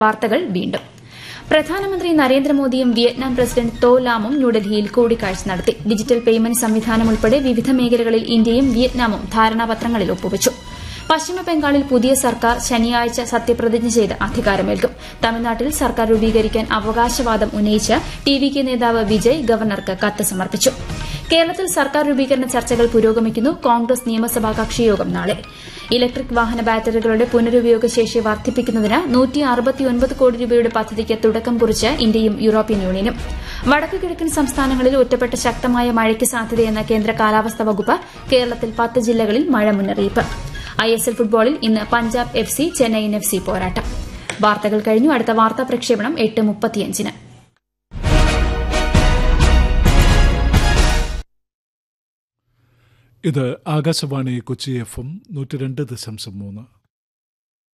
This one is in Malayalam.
വാർത്തകൾ വീണ്ടും പ്രധാനമന്ത്രി നരേന്ദ്രമോദിയും വിയറ്റ്നാം പ്രസിഡന്റ് തോ ലാമും ന്യൂഡൽഹിയിൽ കൂടിക്കാഴ്ച നടത്തി ഡിജിറ്റൽ പേയ്മെന്റ് സംവിധാനം ഉൾപ്പെടെ വിവിധ മേഖലകളിൽ ഇന്ത്യയും വിയറ്റ്നാമും ധാരണാപത്രങ്ങളിൽ ഒപ്പുവച്ചു പശ്ചിമബംഗാളിൽ പുതിയ സർക്കാർ ശനിയാഴ്ച സത്യപ്രതിജ്ഞ ചെയ്ത് അധികാരമേൽക്കും തമിഴ്നാട്ടിൽ സർക്കാർ രൂപീകരിക്കാൻ അവകാശവാദം ഉന്നയിച്ച് ടി വി കെ നേതാവ് വിജയ് ഗവർണർക്ക് കത്ത് സമർപ്പിച്ചു കേരളത്തിൽ സർക്കാർ രൂപീകരണ ചർച്ചകൾ പുരോഗമിക്കുന്നു കോൺഗ്രസ് നിയമസഭാ കക്ഷിയോഗം നാളെ ഇലക്ട്രിക് വാഹന ബാറ്ററികളുടെ പുനരുപയോഗ ശേഷി വർദ്ധിപ്പിക്കുന്നതിന് കോടി രൂപയുടെ പദ്ധതിക്ക് തുടക്കം കുറിച്ച് ഇന്ത്യയും യൂറോപ്യൻ യൂണിയനും വടക്കു കിഴക്കൻ സംസ്ഥാനങ്ങളിൽ ഒറ്റപ്പെട്ട ശക്തമായ മഴയ്ക്ക് സാധ്യതയെന്ന കേന്ദ്ര കാലാവസ്ഥാ വകുപ്പ് കേരളത്തിൽ പത്ത് ജില്ലകളിൽ മഴ മുന്നറിയിപ്പ് ഐഎസ്എൽ ഫുട്ബോളിൽ ഇന്ന് Punjab F C Chennaiyin F C പോരാട്ടം വാർത്തകൾ കഴിഞ്ഞു അടുത്ത വാർത്താ പ്രക്ഷേപണം എട്ട് മുപ്പത്തിയഞ്ചിന് ഇത് ആകാശവാണി കൊച്ചി എഫ് എം നൂറ്റി രണ്ട് ദശാംശം മൂന്ന്